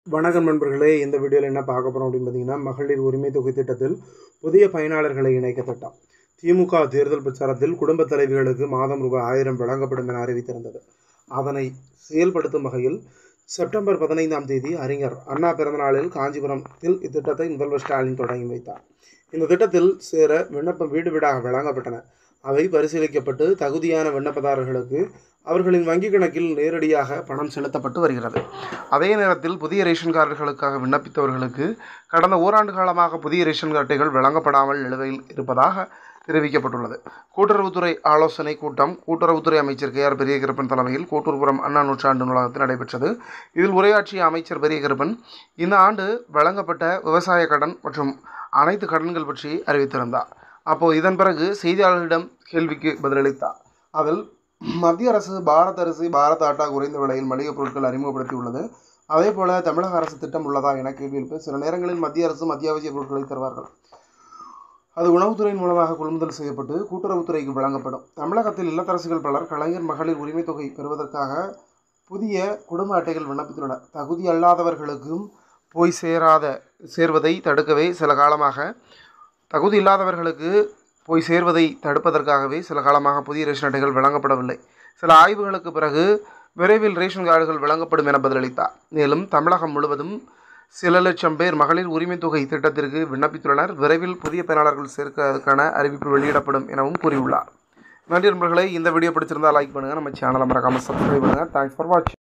வணக்கம் நண்பர்களே இந்த வீடியோவில் என்ன பார்க்க போகிறோம் அப்படின்னு பார்த்தீங்கன்னா மகளிர் உரிமை தொகை திட்டத்தில் புதிய பயனாளர்களை இணைக்க திட்டம் திமுக தேர்தல் பிரச்சாரத்தில் குடும்ப தலைவிகளுக்கு மாதம் ரூபாய் ஆயிரம் வழங்கப்படும் என அறிவித்திருந்தது அதனை செயல்படுத்தும் வகையில் செப்டம்பர் பதினைந்தாம் தேதி அறிஞர் அண்ணா பிறந்தநாளில் காஞ்சிபுரத்தில் இத்திட்டத்தை முதல்வர் ஸ்டாலின் தொடங்கி வைத்தார் இந்த திட்டத்தில் சேர விண்ணப்பம் வீடு வீடாக வழங்கப்பட்டன அவை பரிசீலிக்கப்பட்டு தகுதியான விண்ணப்பதாரர்களுக்கு அவர்களின் வங்கிக் கணக்கில் நேரடியாக பணம் செலுத்தப்பட்டு வருகிறது அதே நேரத்தில் புதிய ரேஷன் கார்டுகளுக்காக விண்ணப்பித்தவர்களுக்கு கடந்த ஓராண்டு காலமாக புதிய ரேஷன் அட்டைகள் வழங்கப்படாமல் நிலுவையில் இருப்பதாக தெரிவிக்கப்பட்டுள்ளது கூட்டுறவுத்துறை ஆலோசனை கூட்டம் கூட்டுறவுத்துறை அமைச்சர் கே ஆர் பெரியகருப்பன் தலைமையில் கோட்டூர்புரம் அண்ணா நூற்றாண்டு நூலகத்தில் நடைபெற்றது இதில் உரையாற்றிய அமைச்சர் பெரியகருப்பன் இந்த ஆண்டு வழங்கப்பட்ட விவசாய கடன் மற்றும் அனைத்து கடன்கள் பற்றி அறிவித்திருந்தார் அப்போது இதன் பிறகு செய்தியாளர்களிடம் கேள்விக்கு பதிலளித்தார் அதில் மத்திய அரசு பாரத் அரிசி பாரத் ஆட்டா குறைந்த விலையில் மளிகைப் பொருட்கள் அறிமுகப்படுத்தியுள்ளது அதே போல தமிழக அரசு திட்டம் உள்ளதா என கேள்வி எழுப்ப சில நேரங்களில் மத்திய அரசும் அத்தியாவசிய பொருட்களை தருவார்கள் அது உணவுத்துறையின் மூலமாக கொள்முதல் செய்யப்பட்டு கூட்டுறவுத்துறைக்கு வழங்கப்படும் தமிழகத்தில் இல்லத்தரசிகள் பலர் கலைஞர் மகளிர் உரிமைத் தொகை பெறுவதற்காக புதிய குடும்ப அட்டைகள் விண்ணப்பித்துள்ளனர் தகுதி அல்லாதவர்களுக்கும் போய் சேராத சேர்வதை தடுக்கவே சில காலமாக தகுதி இல்லாதவர்களுக்கு போய் சேர்வதை தடுப்பதற்காகவே சில காலமாக புதிய ரேஷன் அட்டைகள் வழங்கப்படவில்லை சில ஆய்வுகளுக்கு பிறகு விரைவில் ரேஷன் கார்டுகள் வழங்கப்படும் என பதிலளித்தார் மேலும் தமிழகம் முழுவதும் சில லட்சம் பேர் மகளிர் உரிமைத் தொகை திட்டத்திற்கு விண்ணப்பித்துள்ளனர் விரைவில் புதிய பயனாளர்கள் சேர்க்கிறதுக்கான அறிவிப்பு வெளியிடப்படும் எனவும் கூறியுள்ளார் நன்றி நண்பர்களே இந்த வீடியோ பிடிச்சிருந்தால் லைக் பண்ணுங்கள் நம்ம சேனலை மறக்காமல் சப்ஸ்கிரைப் பண்ணுங்கள் தேங்க்ஸ் ஃபார் வாட்சிங்